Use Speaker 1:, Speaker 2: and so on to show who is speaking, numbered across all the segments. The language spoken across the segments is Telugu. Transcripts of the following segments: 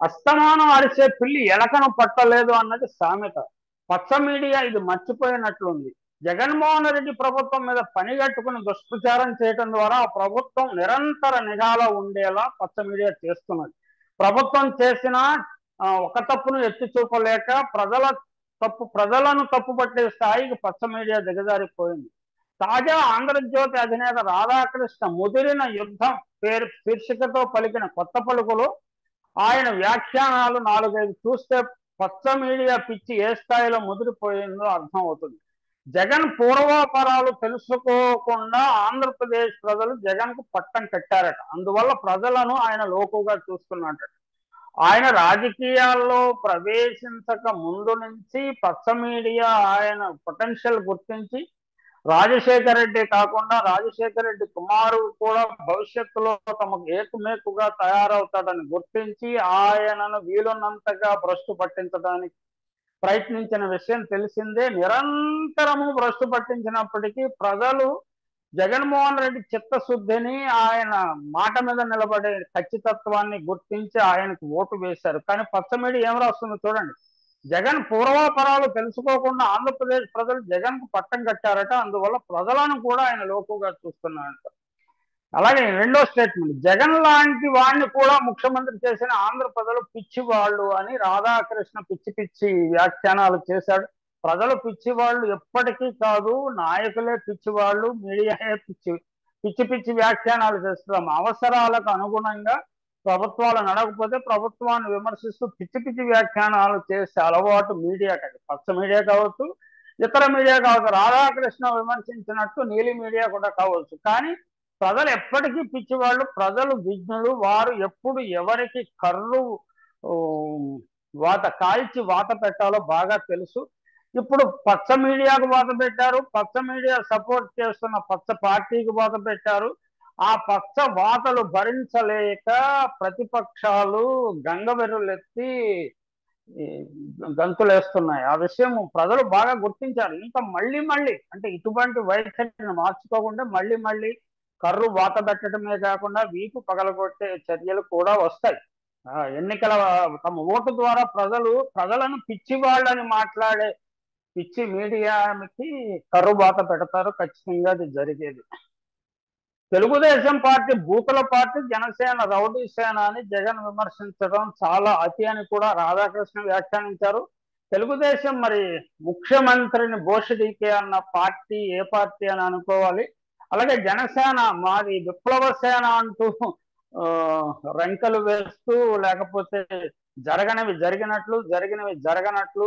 Speaker 1: అస్తమానం అరిసే పిల్లి ఎలకను పట్టలేదు అన్నది సామెత పచ్చ మీడియా ఇది మర్చిపోయినట్లుంది జగన్మోహన్ రెడ్డి ప్రభుత్వం మీద పనిగట్టుకుని దుష్ప్రచారం చేయడం ద్వారా ఆ ప్రభుత్వం నిరంతర నిఘాలో ఉండేలా పచ్చ మీడియా చేస్తున్నది ప్రభుత్వం చేసిన ఆ, ఒక తప్పును ఎత్తి చూపలేక ప్రజల తప్పు ప్రజలను తప్పుపట్టే స్థాయికి పచ్చ మీడియా దిగజారిపోయింది తాజా ఆంధ్రజ్యోతి అధినేత రాధాకృష్ణ ముదిరిన యుద్ధం పేరు శీర్షికతో పలికిన కొత్త పలుకులు ఆయన వ్యాఖ్యానాలు నాలుగైదు చూస్తే పచ్చ మీడియా పిచ్చి ఏ స్థాయిలో ముదిరిపోయిందో అర్థం అవుతుంది జగన్ పూర్వాపరాలు తెలుసుకోకుండా ఆంధ్రప్రదేశ్ ప్రజలు జగన్ కు పట్టం కట్టారట అందువల్ల ప్రజలను ఆయన లోకుగా చూస్తున్నట్ట ఆయన రాజకీయాల్లో ప్రవేశించక ముందు నుంచి పచ్చ మీడియా ఆయన పొటెన్షియల్ గుర్తించి రాజశేఖర రెడ్డి కాకుండా రాజశేఖర రెడ్డి కుమారుడు కూడా భవిష్యత్తులో తమకు ఏకుమేకుగా తయారవుతాడని గుర్తించి ఆయనను వీలున్నంతగా భ్రష్టు పట్టించడానికి ప్రయత్నించిన విషయం తెలిసిందే నిరంతరము భ్రష్టు పట్టించినప్పటికీ ప్రజలు జగన్మోహన్ రెడ్డి చిత్తశుద్ధిని ఆయన మాట మీద నిలబడే ఖచ్చితత్వాన్ని గుర్తించి ఆయనకు ఓటు వేశారు కానీ పచ్చమీడి ఏం రాస్తుందో చూడండి జగన్ పూర్వాపరాలు తెలుసుకోకుండా ఆంధ్రప్రదేశ్ ప్రజలు జగన్ కు పట్టం కట్టారట అందువల్ల ప్రజలను కూడా ఆయన లోకుగా చూస్తున్నారంట అలాగే రెండో స్టేట్మెంట్ జగన్ లాంటి వాడిని కూడా ముఖ్యమంత్రి చేసిన ఆంధ్ర ప్రజలు పిచ్చి వాళ్ళు అని రాధాకృష్ణ పిచ్చి పిచ్చి వ్యాఖ్యానాలు చేశాడు ప్రజలు పిచ్చి వాళ్ళు ఎప్పటికీ కాదు నాయకులే పిచ్చి వాళ్ళు మీడియాయే పిచ్చి పిచ్చి పిచ్చి వ్యాఖ్యానాలు చేస్తున్నాం అవసరాలకు అనుగుణంగా ప్రభుత్వాలు నడకపోతే ప్రభుత్వాన్ని విమర్శిస్తూ పిచ్చి పిచ్చి వ్యాఖ్యానాలు చేసే అలవాటు మీడియాకి అది పచ్చ మీడియా కావచ్చు ఇతర మీడియా కావచ్చు రాధాకృష్ణ విమర్శించినట్టు నీలి మీడియా కూడా కావచ్చు కానీ ప్రజలు ఎప్పటికీ పిచ్చివాళ్ళు ప్రజలు విజ్ఞులు వారు ఎప్పుడు ఎవరికి కర్రు ఊ, వాత కాల్చి వాత పెట్టాలో బాగా తెలుసు ఇప్పుడు పచ్చ మీడియాకు వాత పెట్టారు పచ్చ మీడియా సపోర్ట్ చేస్తున్న పచ్చ పార్టీకి వాత పెట్టారు ఆ పచ్చ వాతలు భరించలేక ప్రతిపక్షాలు గంగవెర్రులెత్తి ఈ గంతులేస్తున్నాయి ఆ విషయం ప్రజలు బాగా గుర్తించారు ఇంకా మళ్ళీ మళ్ళీ అంటే ఇటువంటి వైఖరిని మార్చుకోకుండా మళ్ళీ మళ్ళీ కర్రు వాత పెట్టడమే కాకుండా వీపు పగలగొట్టే చర్యలు కూడా వస్తాయి ఆ, ఎన్నికల తమ ఓటు ద్వారా ప్రజలు ప్రజలను పిచ్చి వాళ్ళని మాట్లాడే పిచ్చి మీడియాకి కర్రు బాత పెడతారు ఖచ్చితంగా అది జరిగేది తెలుగుదేశం పార్టీ బూతుల పార్టీ జనసేన రౌడీ సేన అని జగన్ విమర్శించడం చాలా అతి అని కూడా రాధాకృష్ణ వ్యాఖ్యానించారు తెలుగుదేశం మరి ముఖ్యమంత్రిని బోషడీకే అన్న పార్టీ ఏ పార్టీ అని అనుకోవాలి అలాగే జనసేన మాది విప్లవ సేన అంటూ ఆ, రంకెలు వేస్తూ లేకపోతే జరగనివి జరిగినట్లు జరిగినవి జరగనట్లు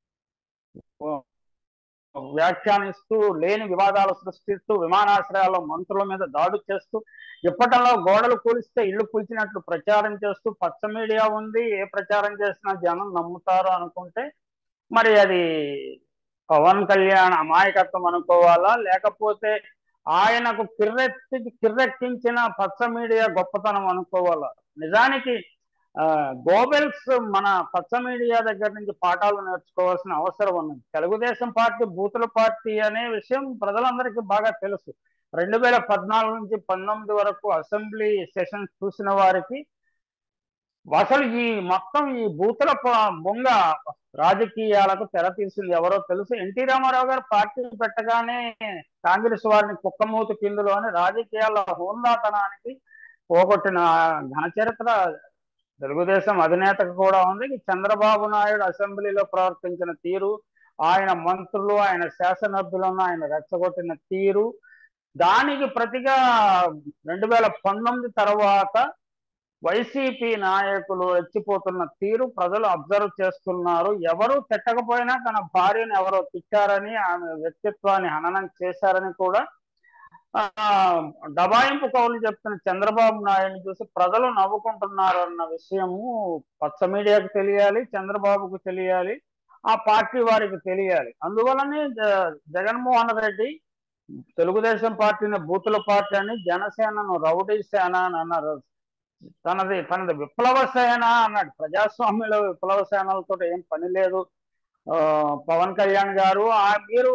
Speaker 1: ఆ, వ్యాఖ్యానిస్తూ లేని వివాదాలు సృష్టిస్తూ విమానాశ్రయాల్లో మంత్రుల మీద దాడు చేస్తూ ఇప్పటిలో గోడలు కూలిస్తే ఇల్లు కూల్చినట్లు ప్రచారం చేస్తూ పచ్చ మీడియా ఉంది ఏ ప్రచారం చేసినా జనం నమ్ముతారు అనుకుంటే మరి అది పవన్ కళ్యాణ్ అమాయకత్వం అనుకోవాలా లేకపోతే ఆయనకు కిర్రెత్తి కిర్రెక్కించిన పచ్చ మీడియా గొప్పతనం అనుకోవాలా నిజానికి ఆ, గోబెల్స్ మన పచ్చ మీడియా దగ్గర నుంచి పాఠాలు నేర్చుకోవాల్సిన అవసరం ఉన్నది తెలుగుదేశం పార్టీ బూతుల పార్టీ అనే విషయం ప్రజలందరికీ బాగా తెలుసు రెండు వేల పద్నాలుగు నుంచి పంతొమ్మిది వరకు అసెంబ్లీ సెషన్స్ చూసిన వారికి అసలు ఈ మొత్తం ఈ బూతుల ప- బొంగ రాజకీయాలకు తెర తీసింది ఎవరో తెలుసు ఎన్టీ రామారావు గారు పార్టీ పెట్టగానే కాంగ్రెస్ వారిని కుక్కమూతి కిందులో అని రాజకీయాల హోందాతనానికి పోగొట్టిన ఘన చరిత్ర తెలుగుదేశం అధినేతకు కూడా ఉంది ఈ చంద్రబాబు నాయుడు అసెంబ్లీలో ప్రవర్తించిన తీరు ఆయన మంత్రులు ఆయన శాసనసభ్యులను ఆయన రెచ్చగొట్టిన తీరు దానికి ప్రతిగా రెండు వేల పంతొమ్మిది తర్వాత వైసీపీ నాయకులు రెచ్చిపోతున్న తీరు ప్రజలు అబ్జర్వ్ చేస్తున్నారు ఎవరు తిట్టకపోయినా తన భార్యను ఎవరో తిట్టారని ఆమె వ్యక్తిత్వాన్ని హననం చేశారని కూడా ఆ, దబాయింపు కౌలు చెప్తున్న చంద్రబాబు నాయుడిని చూసి ప్రజలు నవ్వుకుంటున్నారు అన్న విషయము పచ్చ మీడియాకు తెలియాలి చంద్రబాబుకు తెలియాలి ఆ పార్టీ వారికి తెలియాలి అందువలనే జ- జగన్మోహన్ రెడ్డి తెలుగుదేశం పార్టీని బూతుల పార్టీ అని జనసేనను రౌడీ సేన అని అన్నారు తనది తనది విప్లవ సేన అన్నాడు ప్రజాస్వామ్యంలో విప్లవ సేనలతో ఏం పని లేదు ఆ, పవన్ కళ్యాణ్ గారు ఆ మీరు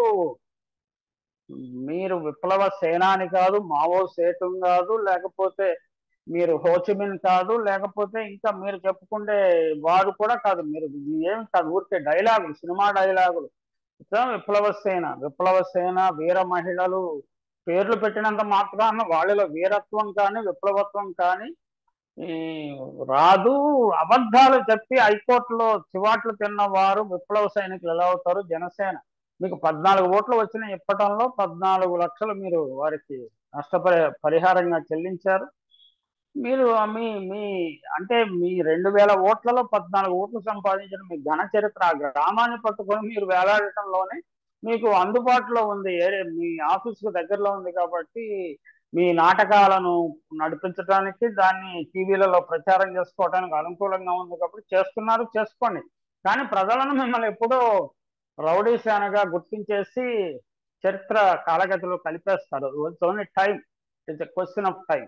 Speaker 1: మీరు విప్లవ సేనాని కాదు మావో సేటు కాదు లేకపోతే మీరు హోచిమిన్ కాదు లేకపోతే ఇంకా మీరు చెప్పుకుంటే వారు కూడా కాదు మీరు ఏమి కాదు ఊరికే డైలాగులు సినిమా డైలాగులు ఇట్లా విప్లవ సేన విప్లవ సేన వీర మహిళలు పేర్లు పెట్టినంత మాత్రాన వాళ్ళలో వీరత్వం కానీ విప్లవత్వం కానీ ఈ రాదు అబద్ధాలు చెప్పి హైకోర్టులో చివాట్లు తిన్న వారు విప్లవ సైనికులు ఎలా అవుతారు జనసేన మీకు పద్నాలుగు ఓట్లు వచ్చిన ఇప్పటంలో పద్నాలుగు లక్షలు మీరు వారికి నష్టపరి పరిహారంగా చెల్లించారు మీరు మీ మీ అంటే మీ రెండు వేల ఓట్లలో పద్నాలుగు ఓట్లు సంపాదించిన మీ ఘన చరిత్ర ఆ గ్రామాన్ని పట్టుకొని మీరు వేలాడటంలోనే మీకు అందుబాటులో ఉంది ఏరే మీ ఆఫీస్కు దగ్గరలో ఉంది కాబట్టి మీ నాటకాలను నడిపించడానికి దాన్ని టీవీలలో ప్రచారం చేసుకోవడానికి అనుకూలంగా ఉంది కాబట్టి చేస్తున్నారు చేసుకోండి కానీ ప్రజలను మిమ్మల్ని ఎప్పుడూ రౌడీ సేనగా గుర్తించేసి చరిత్ర కాలగతిలో కలిపేస్తారు only time it's a question of time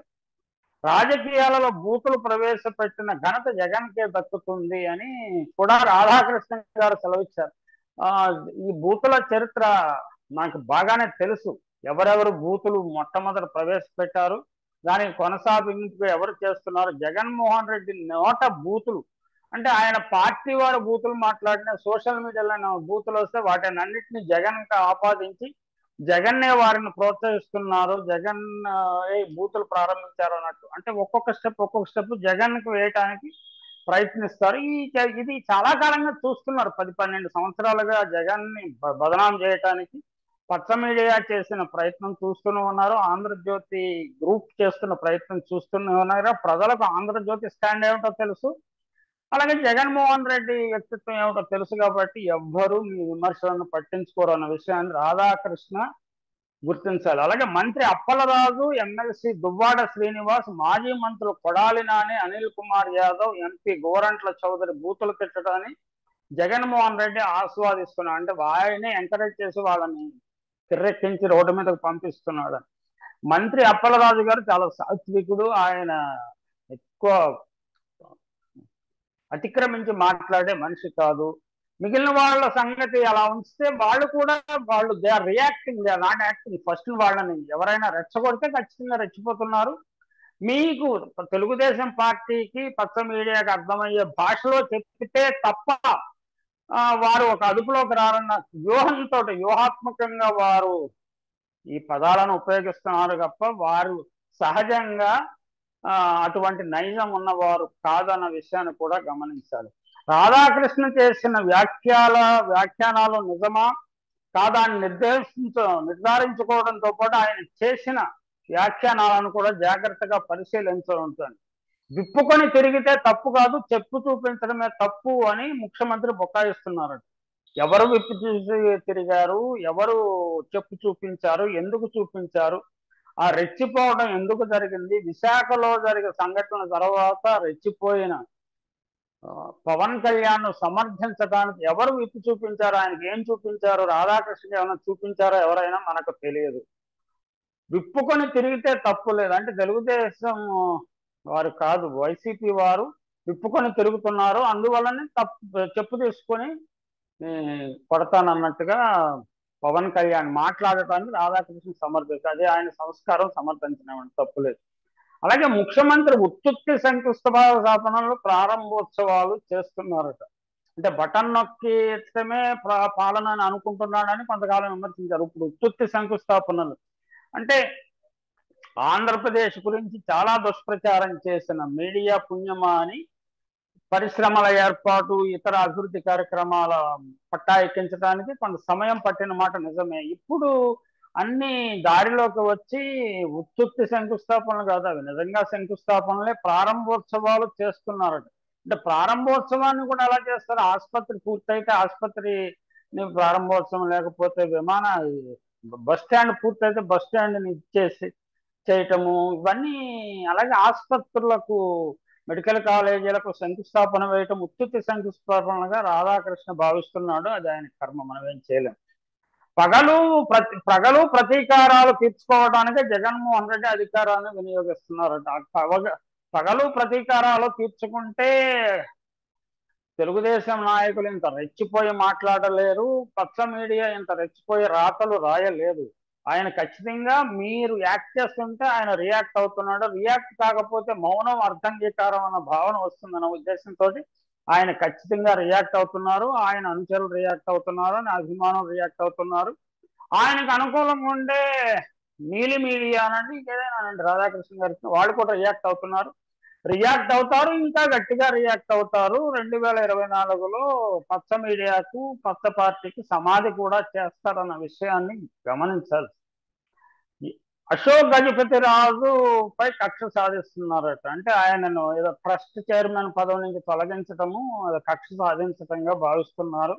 Speaker 1: రాజకీయాలలో బూతులు ప్రవేశపెట్టిన ఘనత జగన్కే దక్కుతుంది అని కూడా రాధాకృష్ణ గారు సెలవిచ్చారు ఆ ఈ బూతుల చరిత్ర నాకు బాగానే తెలుసు ఎవరెవరు బూతులు మొట్టమొదట ప్రవేశపెట్టారు దానికి కొనసాగింపు ఎవరు చేస్తున్నారు జగన్మోహన్ రెడ్డి నోట బూతులు అంటే ఆయన పార్టీ వారు బూతులు మాట్లాడిన సోషల్ మీడియాలో బూతులు వస్తే వాటిని అన్నింటినీ జగన్ ఆపాదించి జగన్నే వారిని ప్రోత్సహిస్తున్నారు జగన్ ఆ, ఏ బూతులు ప్రారంభించారు అన్నట్టు అంటే ఒక్కొక్క స్టెప్ ఒక్కొక్క స్టెప్ జగన్ కి వేయటానికి ప్రయత్నిస్తారు ఈ చ- ఇది చాలా కాలంగా చూస్తున్నారు పది పన్నెండు సంవత్సరాలుగా జగన్ ని బ- బదనాం చేయటానికి పచ్చ మీడియా చేసిన ప్రయత్నం చూస్తూనే ఉన్నారు ఆంధ్రజ్యోతి గ్రూప్ చేస్తున్న ప్రయత్నం చూస్తూనే ఉన్నారు ప్రజలకు ఆంధ్రజ్యోతి స్టాండ్ ఏమిటో తెలుసు అలాగే జగన్మోహన్ రెడ్డి వ్యక్తిత్వం ఏమిటో తెలుసు కాబట్టి ఎవ్వరూ మీ విమర్శలను పట్టించుకోరు అన్న విషయాన్ని రాధాకృష్ణ గుర్తించాలి అలాగే మంత్రి అప్పలరాజు ఎమ్మెల్సీ దువ్వాడ శ్రీనివాస్ మాజీ మంత్రులు కొడాలి నాని అనిల్ కుమార్ యాదవ్ ఎంపీ గోరంట్ల చౌదరి బూతులు తిట్టడాన్ని జగన్మోహన్ రెడ్డి ఆస్వాదిస్తున్నాడు అంటే ఆయనే ఎంకరేజ్ చేసి వాళ్ళని కిర్రెక్కించి రోడ్డు మీదకు పంపిస్తున్నాడు మంత్రి అప్పలరాజు గారు చాలా సాత్వికుడు ఆయన ఎక్కువ అతిక్రమించి మాట్లాడే మనిషి కాదు మిగిలిన వాళ్ళ సంగతి అలా ఉంచితే వాళ్ళు కూడా వాళ్ళు they are reacting they are not acting first వాళ్ళని ఎవరైనా రెచ్చగొడితే ఖచ్చితంగా రెచ్చిపోతున్నారు మీకు తెలుగుదేశం పార్టీకి పచ్చ మీడియాకి అర్థమయ్యే భాషలో చెప్పితే తప్ప ఆ, వారు ఒక అదుపులోకి రారన్న వ్యూహంతో వ్యూహాత్మకంగా వారు ఈ పదాలను ఉపయోగిస్తున్నారు తప్ప వారు సహజంగా ఆ, అటువంటి నైజం ఉన్నవారు కాదన్న విషయాన్ని కూడా గమనించాలి రాధాకృష్ణ చేసిన వ్యాఖ్యాల వ్యాఖ్యానాలు నిజమా కాదా అని నిర్దేశించ నిర్ధారించుకోవడంతో పాటు ఆయన చేసిన వ్యాఖ్యానాలను కూడా జాగ్రత్తగా పరిశీలించాలి విప్పుకొని తిరిగితే తప్పు కాదు చెప్పు చూపించడమే తప్పు అని ముఖ్యమంత్రి బొకాయిస్తున్నారు ఎవరు విప్పు చూసి తిరిగారు ఎవరు చెప్పు చూపించారు ఎందుకు చూపించారు ఆ రెచ్చిపోవడం ఎందుకు జరిగింది విశాఖలో జరిగిన సంఘటన తర్వాత రెచ్చిపోయిన ఆ, పవన్ కళ్యాణ్ ను సమర్థించడానికి ఎవరు విప్పు చూపించారు ఆయనకి ఏం చూపించారు రాధాకృష్ణ ఏమైనా చూపించారో ఎవరైనా మనకు తెలియదు విప్పుకొని తిరిగితే తప్పు లేదు అంటే తెలుగుదేశం వారు కాదు వైసీపీ వారు విప్పుకొని తిరుగుతున్నారు అందువల్లనే తప్పు చెప్పు తీసుకొని ఏ, కొడతానన్నట్టుగా పవన్ కళ్యాణ్ మాట్లాడటానికి రాధాకృష్ణ సమర్థించారు అదే ఆయన సంస్కారం సమర్థించిన తప్పులేదు అలాగే ముఖ్యమంత్రి ఉత్తుత్తి శంకుస్థాపనలు ప్రారంభోత్సవాలు చేస్తున్నారట అంటే బటన్ నొక్కి ఎత్తమే ప్రా- పాలన అని అనుకుంటున్నాడని కొంతకాలం విమర్శించారు ఇప్పుడు ఉత్తుత్తి శంకుస్థాపనలు అంటే ఆంధ్రప్రదేశ్ గురించి చాలా దుష్ప్రచారం చేసిన మీడియా పుణ్యమా అని పరిశ్రమల ఏర్పాటు ఇతర అభివృద్ధి కార్యక్రమాల పట్టా ఎక్కించడానికి కొంత సమయం పట్టిన మాట నిజమే ఇప్పుడు అన్ని దారిలోకి వచ్చి ఉత్తుత్తి శంకుస్థాపనలు కాదు అవి నిజంగా శంకుస్థాపనలే ప్రారంభోత్సవాలు చేస్తున్నారట అంటే ప్రారంభోత్సవాన్ని కూడా ఎలా చేస్తారు ఆసుపత్రి పూర్తయితే ఆసుపత్రి ప్రారంభోత్సవం లేకపోతే విమాన బస్ స్టాండ్ పూర్తయితే బస్ స్టాండ్ని ఇచ్చేసి చేయటము ఇవన్నీ అలాగే ఆసుపత్రులకు మెడికల్ కాలేజీలకు శంకుస్థాపన వేయటం ఉత్తుత్తి శంకుస్థాపనగా రాధాకృష్ణ భావిస్తున్నాడు అది ఆయన కర్మ మనం ఏం చేయలేం పగలు ప్రతి పగలు ప్రతీకారాలు తీర్చుకోవడానికి జగన్మోహన్ రెడ్డి అధికారాన్ని వినియోగిస్తున్నారట ఆ పగ పగలు ప్రతీకారాలు తీర్చుకుంటే తెలుగుదేశం నాయకులు ఇంత రెచ్చిపోయి మాట్లాడలేరు పచ్చ మీడియా ఇంత రెచ్చిపోయి రాతలు రాయలేదు ఆయన ఖచ్చితంగా మీరు యాక్ట్ చేస్తుంటే ఆయన రియాక్ట్ అవుతున్నాడు రియాక్ట్ కాకపోతే మౌనం అర్థంగీకారం అన్న భావన వస్తుందన్న ఉద్దేశంతో ఆయన ఖచ్చితంగా రియాక్ట్ అవుతున్నారు ఆయన అనుచరులు రియాక్ట్ అవుతున్నారు ఆయన అభిమానం రియాక్ట్ అవుతున్నారు ఆయనకు అనుకూలంగా ఉండే నీలి మీడియా అనండి ఇంకేదైనా అనండి రాధాకృష్ణ గారికి వాళ్ళు కూడా రియాక్ట్ అవుతున్నారు రియాక్ట్ అవుతారు ఇంకా గట్టిగా రియాక్ట్ అవుతారు రెండు వేల ఇరవై నాలుగులో పచ్చ మీడియాకు పచ్చ పార్టీకి సమాధి కూడా చేస్తారన్న విషయాన్ని గమనించాలి అశోక్ గజపతి రాజు పై కక్ష సాధిస్తున్నారట అంటే ఆయనను ఏదో ట్రస్ట్ చైర్మన్ పదవి నుంచి తొలగించటము అది కక్ష సాధించటంగా భావిస్తున్నారు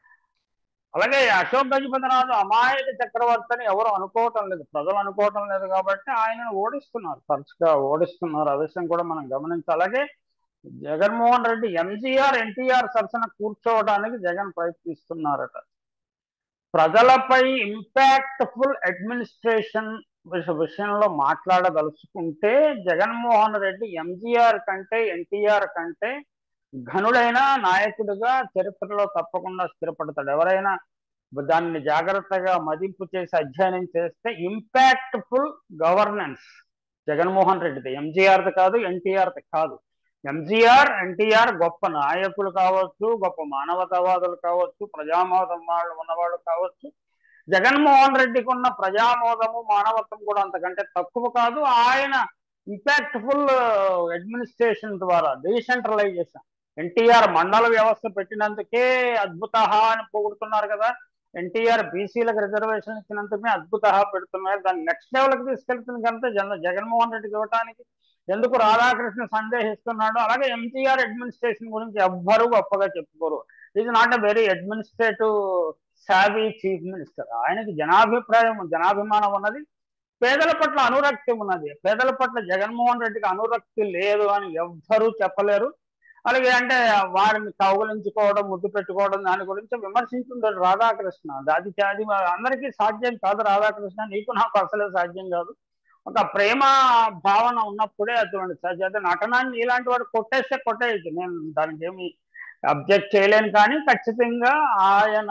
Speaker 1: అలాగే అశోక్ గజపతి రాజు అమాయక చక్రవర్తి అని ఎవరు అనుకోవటం లేదు ప్రజలు అనుకోవటం లేదు కాబట్టి ఆయనను ఓడిస్తున్నారు తరచుగా ఓడిస్తున్నారు ఆ విషయం కూడా మనం గమనించాలి అలాగే జగన్మోహన్ రెడ్డి ఎంజీఆర్ ఎన్టీఆర్ సరసన కూర్చోవడానికి జగన్ ప్రయత్నిస్తున్నారట ప్రజలపై ఇంపాక్ట్ఫుల్ అడ్మినిస్ట్రేషన్ విషయంలో మాట్లాడదలుచుకుంటే జగన్మోహన్ రెడ్డి ఎంజీఆర్ కంటే ఎన్టీఆర్ కంటే ఘనుడైన నాయకుడిగా చరిత్రలో తప్పకుండా స్థిరపడతాడు ఎవరైనా దాన్ని జాగ్రత్తగా మదింపు చేసి అధ్యయనం చేస్తే ఇంపాక్ట్ఫుల్ గవర్నెన్స్ జగన్మోహన్ రెడ్డిది ఎంజీఆర్ది కాదు ఎన్టీఆర్ది కాదు ఎంజీఆర్ ఎన్టీఆర్ గొప్ప నాయకులు కావచ్చు గొప్ప మానవతావాదులు కావచ్చు ప్రజామోదం వాళ్ళు ఉన్నవాళ్ళు కావచ్చు జగన్మోహన్ రెడ్డికి ఉన్న ప్రజామోదము మానవత్వం కూడా అంతకంటే తక్కువ కాదు ఆయన ఇంపాక్ట్ఫుల్ అడ్మినిస్ట్రేషన్ ద్వారా డీసెంట్రలైజేషన్ ఎన్టీఆర్ మండల వ్యవస్థ పెట్టినందుకే అద్భుత అని పొగుడుతున్నారు కదా ఎన్టీఆర్ బీసీలకు రిజర్వేషన్ ఇచ్చినందుకే అద్భుత పెడుతున్నారు దాన్ని నెక్స్ట్ లెవెల్కి తీసుకెళ్తుంది కనుక జన జగన్మోహన్ రెడ్డికి ఇవ్వడానికి ఎందుకు రాధాకృష్ణ సందేహిస్తున్నాడు అలాగే ఎంజీఆర్ అడ్మినిస్ట్రేషన్ గురించి ఎవ్వరూ గొప్పగా చెప్పుకోరు ఇది not a very administrative savvy chief minister ఆయనకి జనాభిప్రాయం జనాభిమానం ఉన్నది పేదల పట్ల అనురక్తి ఉన్నది పేదల పట్ల జగన్మోహన్ రెడ్డికి అనురక్తి లేదు అని ఎవ్వరూ చెప్పలేరు అలాగే అంటే వారిని కౌగులించుకోవడం ముద్దు పెట్టుకోవడం దాని గురించి విమర్శించుంటాడు రాధాకృష్ణ అది అది అందరికీ సాధ్యం కాదు రాధాకృష్ణ నీకు నాకు అసలే సాధ్యం కాదు ఒక ప్రేమ భావన ఉన్నప్పుడే అటువంటి సహజ నటనాన్ని ఇలాంటి వాడు కొట్టేస్తే కొట్టేయచ్చు నేను దానికి ఏమి అబ్జెక్ట్ చేయలేను కానీ ఖచ్చితంగా ఆయన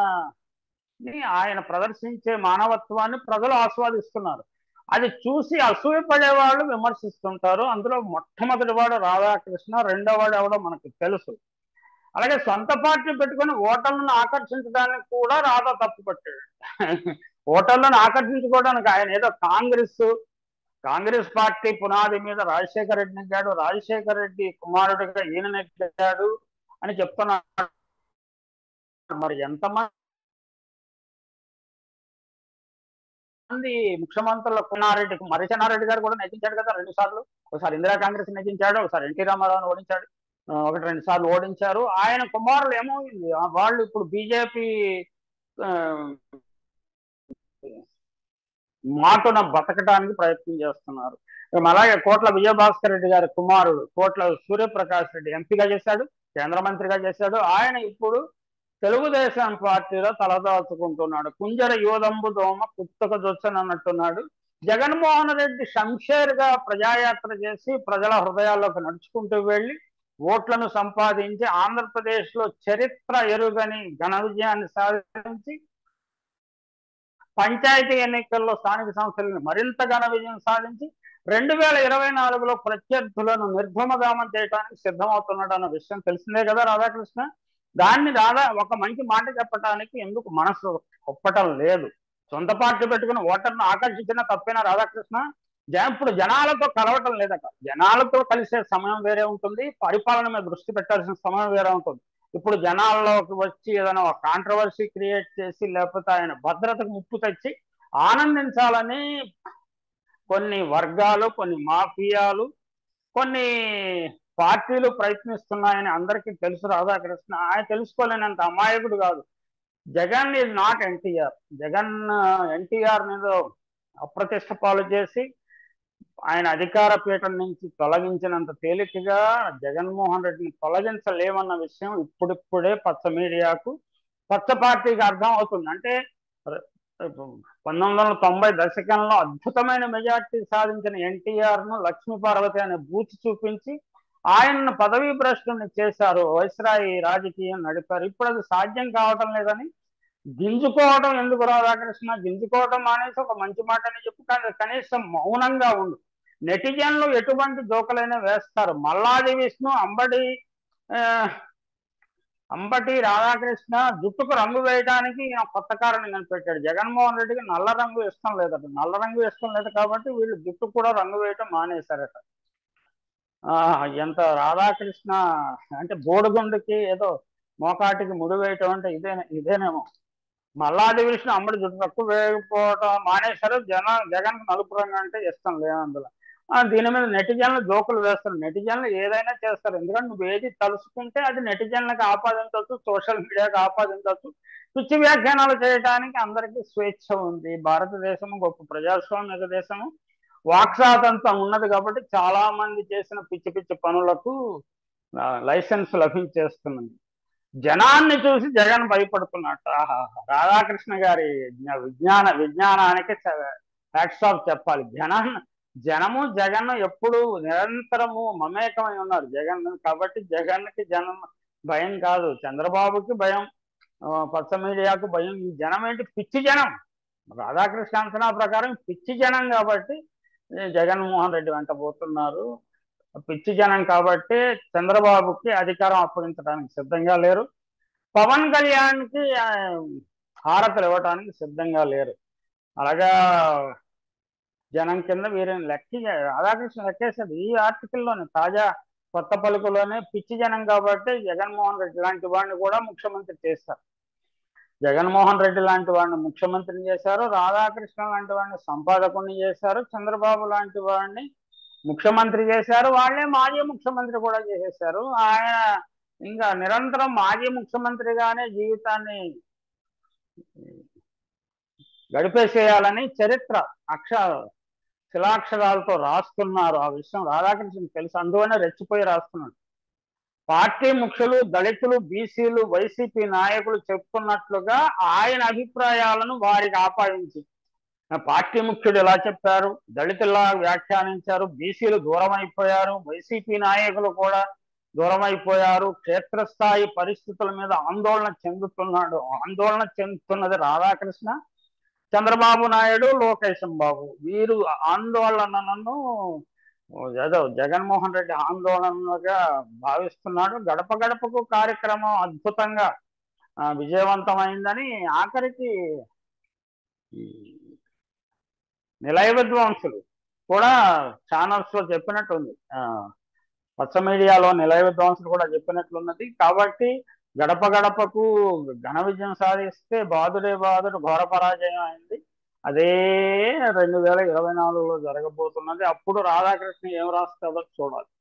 Speaker 1: ఆయన ప్రదర్శించే మానవత్వాన్ని ప్రజలు ఆస్వాదిస్తున్నారు అది చూసి అసూయపడే వాళ్ళు విమర్శిస్తుంటారు అందులో మొట్టమొదటి వాడు రాధాకృష్ణ రెండో వాడు ఎవడో మనకు తెలుసు అలాగే సొంత పార్టీ పెట్టుకుని ఓటర్లను ఆకర్షించడానికి కూడా రాధా తప్పు పట్టాడు ఓటర్లను ఆకర్షించుకోవడానికి ఆయన ఏదో కాంగ్రెస్ కాంగ్రెస్ పార్టీ పునాది మీద రాజశేఖర రెడ్డి నెగ్గాడు రాజశేఖర రెడ్డి కుమారుడిగా ఈయన నెగ్గాడు అని చెప్తున్నాడు మరి ఎంతమంది మంది ముఖ్యమంత్రుల కుమారెడ్డి మరిచెన్నారెడ్డి గారు కూడా నటించాడు కదా రెండు సార్లు ఒకసారి ఇందిరా కాంగ్రెస్ నటించాడు ఒకసారి ఎన్టీ రామారావుని ఓడించాడు ఒకటి రెండు సార్లు ఓడించారు ఆయన కుమారులు ఏమవుతుంది వాళ్ళు ఇప్పుడు బీజేపీ మాటున బతకడానికి ప్రయత్నం చేస్తున్నారు అలాగే కోట్ల విజయభాస్కర్ రెడ్డి గారి కుమారుడు కోట్ల సూర్యప్రకాష్ రెడ్డి ఎంపీగా చేశాడు కేంద్ర మంత్రిగా చేశాడు ఆయన ఇప్పుడు తెలుగుదేశం పార్టీలో తలదాల్చుకుంటున్నాడు కుంజర యోదంబు దోమ పుస్తక దొచ్చని అన్నట్టున్నాడు జగన్మోహన్ రెడ్డి శంషేర్ గా ప్రజాయాత్ర చేసి ప్రజల హృదయాల్లోకి నడుచుకుంటూ వెళ్ళి ఓట్లను సంపాదించి ఆంధ్రప్రదేశ్ లో చరిత్ర ఎరుగని ఘన విజయాన్ని సాధించి పంచాయతీ ఎన్నికల్లో స్థానిక సంస్థలను మరింత ఘన విజయం సాధించి రెండు వేల ఇరవై నాలుగులో ప్రత్యర్థులను నిర్గమగామం చేయడానికి సిద్ధమవుతున్నాడు అన్న విషయం తెలిసిందే కదా రాధాకృష్ణ దాన్ని దాదా ఒక మంచి మాట చెప్పడానికి ఎందుకు మనసు ఒప్పటం లేదు సొంత పార్టీ పెట్టుకుని ఓటర్ను ఆకర్షించిన తప్పైన రాధాకృష్ణ ఇప్పుడు జనాలతో కలవటం లేదట జనాలతో కలిసే సమయం వేరే ఉంటుంది పరిపాలన మీద దృష్టి పెట్టాల్సిన సమయం వేరే ఉంటుంది ఇప్పుడు జనాల్లోకి వచ్చి ఏదైనా ఒక కాంట్రవర్సీ క్రియేట్ చేసి లేకపోతే ఆయన భద్రతకు ముప్పు తెచ్చి ఆనందించాలని కొన్ని వర్గాలు కొన్ని మాఫియాలు కొన్ని పార్టీలు ప్రయత్నిస్తున్నాయని అందరికీ తెలుసు రాధాకృష్ణ ఆయన తెలుసుకోలేనంత అమాయకుడు కాదు జగన్ ఈజ్ నాట్ ఎన్టీఆర్ జగన్ ఎన్టీఆర్ మీద అప్రతిష్ట పాలు చేసి ఆయన అధికార పీఠం నుంచి తొలగించినంత తేలికగా జగన్మోహన్ రెడ్డిని తొలగించలేమన్న విషయం ఇప్పుడిప్పుడే పచ్చ మీడియాకు పచ్చ పార్టీకి అర్థం అవుతుంది అంటే పంతొమ్మిది వందల తొంభై దశకంలో అద్భుతమైన మెజార్టీ సాధించిన ఎన్టీఆర్ ను లక్ష్మీ పార్వతి అనే బూచి చూపించి ఆయన్ను పదవీ భ్రష్టుని చేశారు వైస్రాయి రాజకీయం నడిపారు ఇప్పుడు అది సాధ్యం కావటం లేదని గింజుకోవడం ఎందుకు రాధాకృష్ణ గింజుకోవడం మానేసి ఒక మంచి మాటని చెప్పు కానీ కనీసం మౌనంగా ఉండు నెటిజన్లు ఎటువంటి జోకులైనా వేస్తారు మల్లాది విష్ణు అంబడి ఆ, అంబటి రాధాకృష్ణ జుట్టుకు రంగు వేయడానికి ఈయన కొత్త కారణం కనిపెట్టాడు జగన్మోహన్ రెడ్డికి నల్ల రంగు ఇష్టం లేదట నల్ల రంగు ఇష్టం లేదు కాబట్టి వీళ్ళు జుట్టు కూడా రంగు వేయటం మానేశారట ఆ ఎంత రాధాకృష్ణ అంటే బోడిగుండుకి ఏదో మోకాటికి ముడి వేయటం అంటే ఇదే ఇదేనేమో మల్లాది విష్ణు అమ్మడి జుట్టు తక్కువ వేయకపోవటం మానేశారు జన జగన్ నలుపు రంగు అంటే ఇష్టం లేదు అందులో ఆ, దీని మీద నెటిజన్లు జోకులు వేస్తారు నెటిజన్లు ఏదైనా చేస్తారు ఎందుకంటే నువ్వు ఏది తలుసుకుంటే అది నెటిజన్లకు ఆపాదించవచ్చు సోషల్ మీడియాకి ఆపాదించవచ్చు పిచ్చి వ్యాఖ్యానాలు చేయడానికి అందరికీ స్వేచ్ఛ ఉంది భారతదేశం గొప్ప ప్రజాస్వామిక దేశము వాక్ స్వాతంత్రం ఉన్నది కాబట్టి చాలా మంది చేసిన పిచ్చి పిచ్చి పనులకు ఆ, లైసెన్స్ లభించేస్తున్నది జనాన్ని చూసి జగన్ భయపడుతున్నట్టు ఆహా రాధాకృష్ణ గారి జ్ఞ- విజ్ఞాన విజ్ఞానానికి హ్యాట్స్ ఆఫ్ చెప్పాలి జనాన్ని జనము జగన్ ఎప్పుడు నిరంతరము మమేకమై ఉన్నారు జగన్ కాబట్టి జగన్కి జనం భయం కాదు చంద్రబాబుకి భయం ఆ, పచ్చ మీడియాకు భయం ఈ జనం ఏంటి పిచ్చి జనం రాధాకృష్ణ అంచనా ప్రకారం పిచ్చి జనం కాబట్టి ఈ జగన్మోహన్ రెడ్డి వెంట పోతున్నారు పిచ్చి జనం కాబట్టి చంద్రబాబుకి అధికారం అప్పగించడానికి సిద్ధంగా లేరు పవన్ కళ్యాణ్కి ఆ, హారతలు ఇవ్వడానికి సిద్ధంగా లేరు అలాగా జనం కింద వీరిని లెక్కి రాధాకృష్ణ లెక్కేసాడు ఈ ఆర్టికల్లోనే తాజా కొత్త పలుకులోనే పిచ్చి జనం కాబట్టి జగన్మోహన్ రెడ్డి లాంటి వాడిని కూడా ముఖ్యమంత్రి చేస్తారు జగన్మోహన్ రెడ్డి లాంటి వాడిని ముఖ్యమంత్రిని చేశారు రాధాకృష్ణ లాంటి వాడిని సంపాదకుడిని చేశారు చంద్రబాబు లాంటి వాడిని ముఖ్యమంత్రి చేశారు వాళ్ళే మాజీ ముఖ్యమంత్రి కూడా చేసేశారు ఆయన ఇంకా నిరంతరం మాజీ ముఖ్యమంత్రిగానే జీవితాన్ని గడిపేసేయాలని చరిత్ర అక్ష శిలాక్షరాలతో రాస్తున్నారు ఆ విషయం రాధాకృష్ణ తెలుసు అందువనే రెచ్చిపోయి రాస్తున్నాడు పార్టీ ముఖ్యులు దళితులు బీసీలు వైసీపీ నాయకులు చెప్తున్నట్లుగా ఆయన అభిప్రాయాలను వారికి ఆపాదించి పార్టీ ముఖ్యుడు ఎలా చెప్పారు దళితులా వ్యాఖ్యానించారు బీసీలు దూరం అయిపోయారు వైసీపీ నాయకులు కూడా దూరం అయిపోయారు క్షేత్రస్థాయి పరిస్థితుల మీద ఆందోళన చెందుతున్నాడు ఆందోళన చెందుతున్నది రాధాకృష్ణ చంద్రబాబు నాయుడు లోకేశం బాబు వీరు ఆందోళనను ఏదో జగన్మోహన్ రెడ్డి ఆందోళనగా భావిస్తున్నాడు గడప గడపకు కార్యక్రమం అద్భుతంగా ఆ, విజయవంతమైందని ఆఖరికి ఈ నిలయ విద్వాంసులు కూడా ఛానల్స్ లో చెప్పినట్టుంది ఆ, పచ్చ మీడియాలో నిలయ విద్వాంసులు కూడా చెప్పినట్లున్నది కాబట్టి గడప గడపకు ఘన విజయం సాధిస్తే బాధుడే బాధుడు ఘోర పరాజయం అయింది అదే రెండు వేల ఇరవై నాలుగులో జరగబోతున్నది అప్పుడు రాధాకృష్ణ ఏం రాస్తాడో చూడాలి